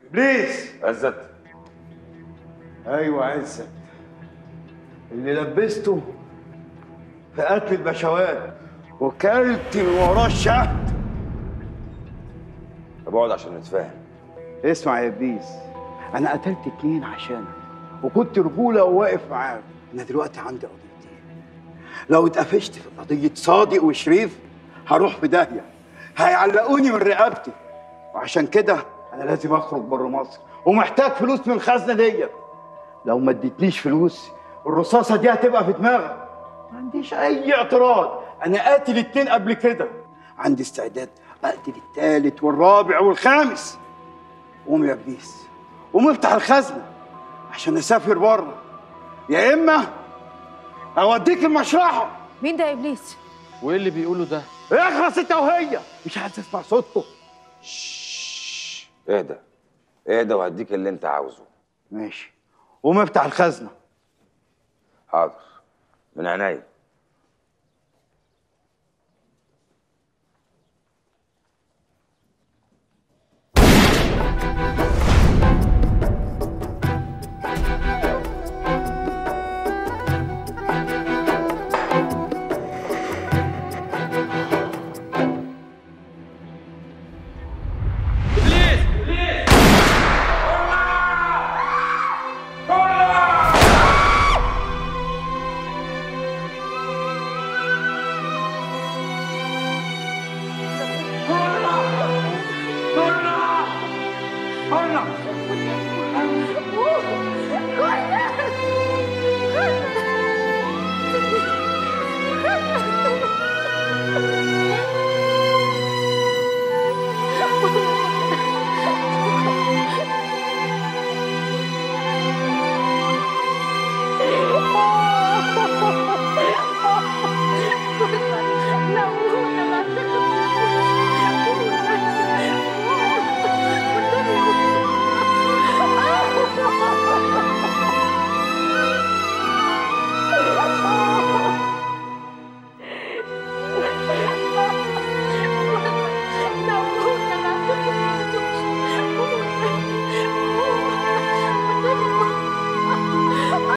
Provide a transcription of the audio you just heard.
ابليس عزت ايوه عزت اللي لبسته في قتل البشوات وكلت من وراه الشهد طب اقعد عشان نتفاهم اسمع يا ابليس انا قتلت اتنين عشانك وكنت رجوله وواقف معاك انا دلوقتي عندي قضيتين لو اتقفشت في قضيه صادق وشريف هروح في داهيه هيعلقوني من رقبتي وعشان كده انا لازم اخرج بره مصر ومحتاج فلوس من الخزنه ديت لو ما اديتنيش فلوس الرصاصه دي هتبقى في دماغك ما عنديش اي اعتراض انا قاتل اتنين قبل كده عندي استعداد اقتل التالت والرابع والخامس قوم يا ابليس قوم افتح الخزنه عشان اسافر بره يا اما اوديك المشرحه مين ده يا ابليس وايه اللي بيقوله ده اخلص انت وهي مش عايز اسمع صوتكم اهدى اهدى وهديك اللي انت عاوزه ماشي قوم افتح الخزنه حاضر من عينيا